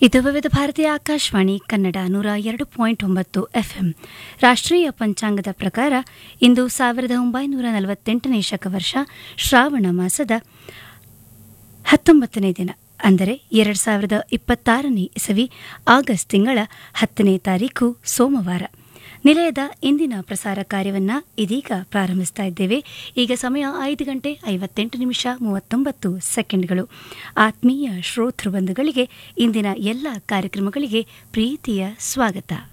ಇದು ವಿವಿಧ ಭಾರತೀಯ ಆಕಾಶವಾಣಿ ಕನ್ನಡ ನೂರ ಎರಡು ಪಾಯಿಂಟ್ ಒಂಬತ್ತು ಎಫ್ಎಂ ರಾಷ್ಟ್ರೀಯ ಪಂಚಾಂಗದ ಪ್ರಕಾರ ಇಂದು ಸಾವಿರದ ಒಂಬೈನೂರ ನಲವತ್ತೆಂಟನೇ ಶಕವರ್ಷ ಶ್ರಾವಣ ಮಾಸದ ಹತ್ತೊಂಬತ್ತನೇ ದಿನ ಅಂದರೆ ಎರಡು ಸಾವಿರದ ಇಪ್ಪತ್ತಾರನೇ ಇಸವಿ ಆಗಸ್ಟ್ ತಿಂಗಳ ಹತ್ತನೇ ತಾರೀಕು ಸೋಮವಾರ ನಿಲಯದ ಇಂದಿನ ಪ್ರಸಾರ ಕಾರ್ಯವನ್ನು ಇದೀಗ ಪ್ರಾರಂಭಿಸ್ತಾ ಇದ್ದೇವೆ ಈಗ ಸಮಯ ಐದು ಗಂಟೆ ಐವತ್ತೆಂಟು ನಿಮಿಷ ಮೂವತ್ತೊಂಬತ್ತು ಸೆಕೆಂಡ್ಗಳು ಆತ್ಮೀಯ ಶ್ರೋತೃಬಂಧುಗಳಿಗೆ ಇಂದಿನ ಎಲ್ಲ ಕಾರ್ಯಕ್ರಮಗಳಿಗೆ ಪ್ರೀತಿಯ ಸ್ವಾಗತ